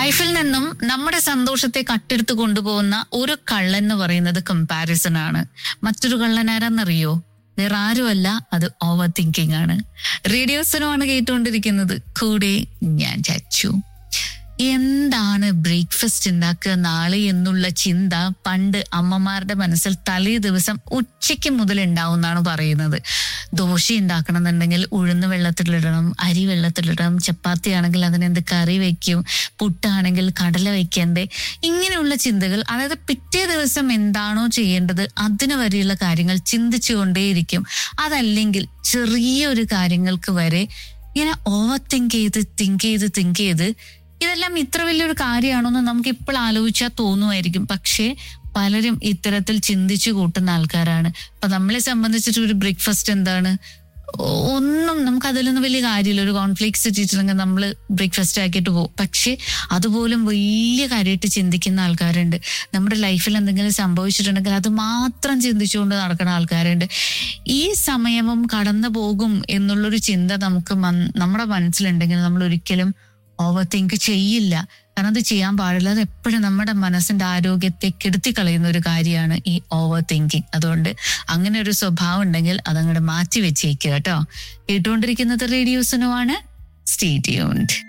ലൈഫിൽ നിന്നും നമ്മുടെ സന്തോഷത്തെ കട്ടെടുത്ത് കൊണ്ടുപോകുന്ന ഒരു കള്ളൻ എന്ന് പറയുന്നത് കമ്പാരിസൺ ആണ് മറ്റൊരു കള്ളൻ ആരാന്നറിയോ വേറെ ആരുമല്ല അത് ഓവർ തിങ്കിങ് ആണ് റേഡിയോസിനുമാണ് കേട്ടുകൊണ്ടിരിക്കുന്നത് കൂടെ ഞാൻ ചച്ചു എന്താണ് ബ്രേക്ക്ഫാസ്റ്റ് ഉണ്ടാക്കുക നാളെ എന്നുള്ള ചിന്ത പണ്ട് അമ്മമാരുടെ മനസ്സിൽ തലേ ദിവസം ഉച്ചയ്ക്ക് മുതൽ ഉണ്ടാവും എന്നാണ് പറയുന്നത് ദോശ ഉണ്ടാക്കണം എന്നുണ്ടെങ്കിൽ ഉഴുന്ന് വെള്ളത്തിലിടണം അരി വെള്ളത്തിലിടണം ചപ്പാത്തി ആണെങ്കിൽ അതിനെന്ത് കറി വെക്കും പുട്ടാണെങ്കിൽ കടല വെക്കണ്ടേ ഇങ്ങനെയുള്ള ചിന്തകൾ അതായത് പിറ്റേ ദിവസം എന്താണോ ചെയ്യേണ്ടത് അതിന് വരെയുള്ള കാര്യങ്ങൾ ചിന്തിച്ചുകൊണ്ടേയിരിക്കും അതല്ലെങ്കിൽ ചെറിയൊരു കാര്യങ്ങൾക്ക് വരെ ഇങ്ങനെ ഓവർ തിങ്ക് ചെയ്ത് തിങ്ക് ചെയ്ത് തിങ്ക് ചെയ്ത് ഇതെല്ലാം ഇത്ര വലിയൊരു കാര്യമാണോന്ന് നമുക്ക് ഇപ്പോൾ ആലോചിച്ചാൽ തോന്നുമായിരിക്കും പക്ഷേ പലരും ഇത്തരത്തിൽ ചിന്തിച്ചു കൂട്ടുന്ന ആൾക്കാരാണ് അപ്പൊ നമ്മളെ സംബന്ധിച്ചിട്ട് ഒരു ബ്രേക്ക്ഫാസ്റ്റ് എന്താണ് ഒ- ഒന്നും നമുക്ക് അതിലൊന്നും വലിയ കാര്യമില്ല ഒരു കോൺഫ്ലിക്ട്സ് ഇട്ടിട്ടുണ്ടെങ്കിൽ നമ്മൾ ബ്രേക്ക്ഫാസ്റ്റ് ആക്കിയിട്ട് പോകും പക്ഷെ അതുപോലും വലിയ കാര്യമായിട്ട് ചിന്തിക്കുന്ന ആൾക്കാരുണ്ട് നമ്മുടെ ലൈഫിൽ എന്തെങ്കിലും സംഭവിച്ചിട്ടുണ്ടെങ്കിൽ അത് മാത്രം ചിന്തിച്ചുകൊണ്ട് നടക്കുന്ന ആൾക്കാരുണ്ട് ഈ സമയവും കടന്നു പോകും എന്നുള്ളൊരു ചിന്ത നമുക്ക് മൻ- നമ്മുടെ മനസ്സിലുണ്ടെങ്കിൽ നമ്മൾ ഒരിക്കലും ഓവർ തിങ്ക് ചെയ്യില്ല കാരണം അത് ചെയ്യാൻ പാടില്ല അത് എപ്പോഴും നമ്മുടെ മനസ്സിന്റെ ആരോഗ്യത്തെ കെടുത്തി കളയുന്ന ഒരു കാര്യമാണ് ഈ ഓവർ തിങ്കിങ് അതുകൊണ്ട് അങ്ങനെ ഒരു സ്വഭാവം ഉണ്ടെങ്കിൽ അതങ്ങോട്ട് മാറ്റി വെച്ചേക്കുക കേട്ടോ കേട്ടുകൊണ്ടിരിക്കുന്നത് റേഡിയോസിനുമാണ് സ്റ്റേ ട്യൂൺഡ്